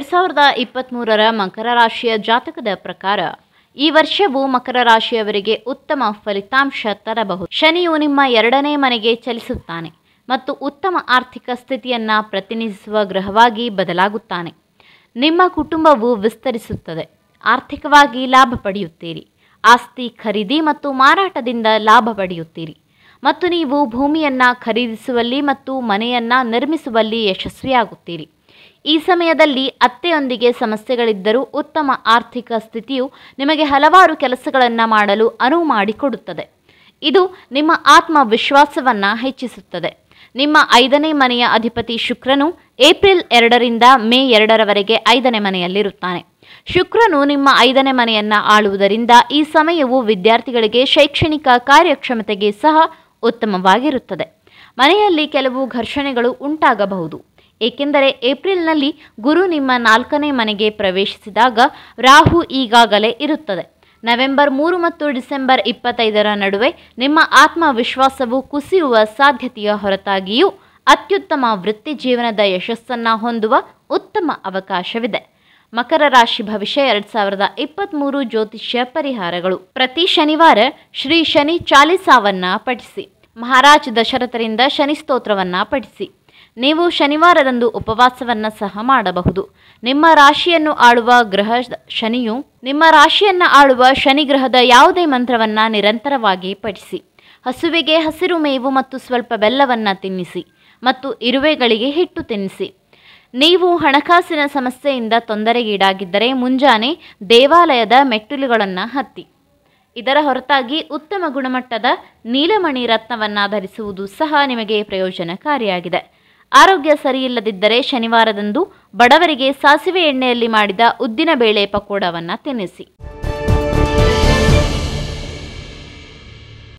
ಎರಡು ಸಾವಿರದ ಇಪ್ಪತ್ತ್ಮೂರರ ಮಕರ ರಾಶಿಯ ಜಾತಕದ ಪ್ರಕಾರ ಈ ವರ್ಷವು ಮಕರ ರಾಶಿಯವರಿಗೆ ಉತ್ತಮ ಫಲಿತಾಂಶ ತರಬಹುದು ಶನಿಯು ನಿಮ್ಮ ಎರಡನೇ ಮನೆಗೆ ಚಲಿಸುತ್ತಾನೆ ಮತ್ತು ಉತ್ತಮ ಆರ್ಥಿಕ ಸ್ಥಿತಿಯನ್ನು ಪ್ರತಿನಿಧಿಸುವ ಗ್ರಹವಾಗಿ ಬದಲಾಗುತ್ತಾನೆ ನಿಮ್ಮ ಕುಟುಂಬವು ವಿಸ್ತರಿಸುತ್ತದೆ ಆರ್ಥಿಕವಾಗಿ ಲಾಭ ಪಡೆಯುತ್ತೀರಿ ಆಸ್ತಿ ಖರೀದಿ ಮತ್ತು ಮಾರಾಟದಿಂದ ಲಾಭ ಪಡೆಯುತ್ತೀರಿ ಮತ್ತು ನೀವು ಭೂಮಿಯನ್ನು ಖರೀದಿಸುವಲ್ಲಿ ಮತ್ತು ಮನೆಯನ್ನು ನಿರ್ಮಿಸುವಲ್ಲಿ ಯಶಸ್ವಿಯಾಗುತ್ತೀರಿ ಈ ಸಮಯದಲ್ಲಿ ಅತ್ತೆಯೊಂದಿಗೆ ಸಮಸ್ಯೆಗಳಿದ್ದರೂ ಉತ್ತಮ ಆರ್ಥಿಕ ಸ್ಥಿತಿಯು ನಿಮಗೆ ಹಲವಾರು ಕೆಲಸಗಳನ್ನು ಮಾಡಲು ಅನುವು ಮಾಡಿಕೊಡುತ್ತದೆ ಇದು ನಿಮ್ಮ ಆತ್ಮವಿಶ್ವಾಸವನ್ನು ಹೆಚ್ಚಿಸುತ್ತದೆ ನಿಮ್ಮ ಐದನೇ ಮನೆಯ ಅಧಿಪತಿ ಶುಕ್ರನು ಏಪ್ರಿಲ್ ಎರಡರಿಂದ ಮೇ ಎರಡರವರೆಗೆ ಐದನೇ ಮನೆಯಲ್ಲಿರುತ್ತಾನೆ ಶುಕ್ರನು ನಿಮ್ಮ ಐದನೇ ಮನೆಯನ್ನು ಆಳುವುದರಿಂದ ಈ ಸಮಯವು ವಿದ್ಯಾರ್ಥಿಗಳಿಗೆ ಶೈಕ್ಷಣಿಕ ಕಾರ್ಯಕ್ಷಮತೆಗೆ ಸಹ ಉತ್ತಮವಾಗಿರುತ್ತದೆ ಮನೆಯಲ್ಲಿ ಕೆಲವು ಘರ್ಷಣೆಗಳು ಉಂಟಾಗಬಹುದು ಏಕೆಂದರೆ ಏಪ್ರಿಲ್ನಲ್ಲಿ ಗುರು ನಿಮ್ಮ ನಾಲ್ಕನೇ ಮನೆಗೆ ಪ್ರವೇಶಿಸಿದಾಗ ರಾಹು ಈಗಾಗಲೇ ಇರುತ್ತದೆ ನವೆಂಬರ್ ಮೂರು ಮತ್ತು ಡಿಸೆಂಬರ್ ಇಪ್ಪತ್ತೈದರ ನಡುವೆ ನಿಮ್ಮ ಆತ್ಮವಿಶ್ವಾಸವು ಕುಸಿಯುವ ಸಾಧ್ಯತೆಯ ಹೊರತಾಗಿಯೂ ಅತ್ಯುತ್ತಮ ವೃತ್ತಿ ಜೀವನದ ಯಶಸ್ಸನ್ನು ಹೊಂದುವ ಉತ್ತಮ ಅವಕಾಶವಿದೆ ಮಕರ ರಾಶಿ ಭವಿಷ್ಯ ಎರಡ್ ಸಾವಿರದ ಇಪ್ಪತ್ತ್ಮೂರು ಜ್ಯೋತಿಷ್ಯ ಪರಿಹಾರಗಳು ಪ್ರತಿ ಶನಿವಾರ ಶ್ರೀ ಶನಿ ಚಾಲಿಸಾವನ್ನ ಪಠಿಸಿ ಮಹಾರಾಜ್ ದಶರಥರಿಂದ ಶನಿ ಸ್ತೋತ್ರವನ್ನ ಪಠಿಸಿ ನೀವು ಶನಿವಾರದಂದು ಉಪವಾಸವನ್ನ ಸಹ ಮಾಡಬಹುದು ನಿಮ್ಮ ರಾಶಿಯನ್ನು ಆಳುವ ಗ್ರಹ ಶನಿಯು ನಿಮ್ಮ ರಾಶಿಯನ್ನು ಆಳುವ ಶನಿ ಗ್ರಹದ ಯಾವುದೇ ಮಂತ್ರವನ್ನ ನಿರಂತರವಾಗಿ ಪಠಿಸಿ ಹಸುವಿಗೆ ಹಸಿರು ಮೇವು ಮತ್ತು ಸ್ವಲ್ಪ ಬೆಲ್ಲವನ್ನ ತಿನ್ನಿಸಿ ಮತ್ತು ಇರುವೆಗಳಿಗೆ ಹಿಟ್ಟು ತಿನ್ನಿಸಿ ನೀವು ಹಣಕಾಸಿನ ಸಮಸ್ಯೆಯಿಂದ ತೊಂದರೆಗೀಡಾಗಿದ್ದರೆ ಮುಂಜಾನೆ ದೇವಾಲಯದ ಮೆಟ್ಟಿಲುಗಳನ್ನು ಹತ್ತಿ ಇದರ ಹೊರತಾಗಿ ಉತ್ತಮ ಗುಣಮಟ್ಟದ ನೀಲಮಣಿ ರತ್ನವನ್ನು ಧರಿಸುವುದು ಸಹ ನಿಮಗೆ ಪ್ರಯೋಜನಕಾರಿಯಾಗಿದೆ ಆರೋಗ್ಯ ಸರಿಯಿಲ್ಲದಿದ್ದರೆ ಶನಿವಾರದಂದು ಬಡವರಿಗೆ ಸಾಸಿವೆ ಎಣ್ಣೆಯಲ್ಲಿ ಮಾಡಿದ ಉದ್ದಿನಬೇಳೆ ಪಕೋಡವನ್ನು ತಿನ್ನಿಸಿ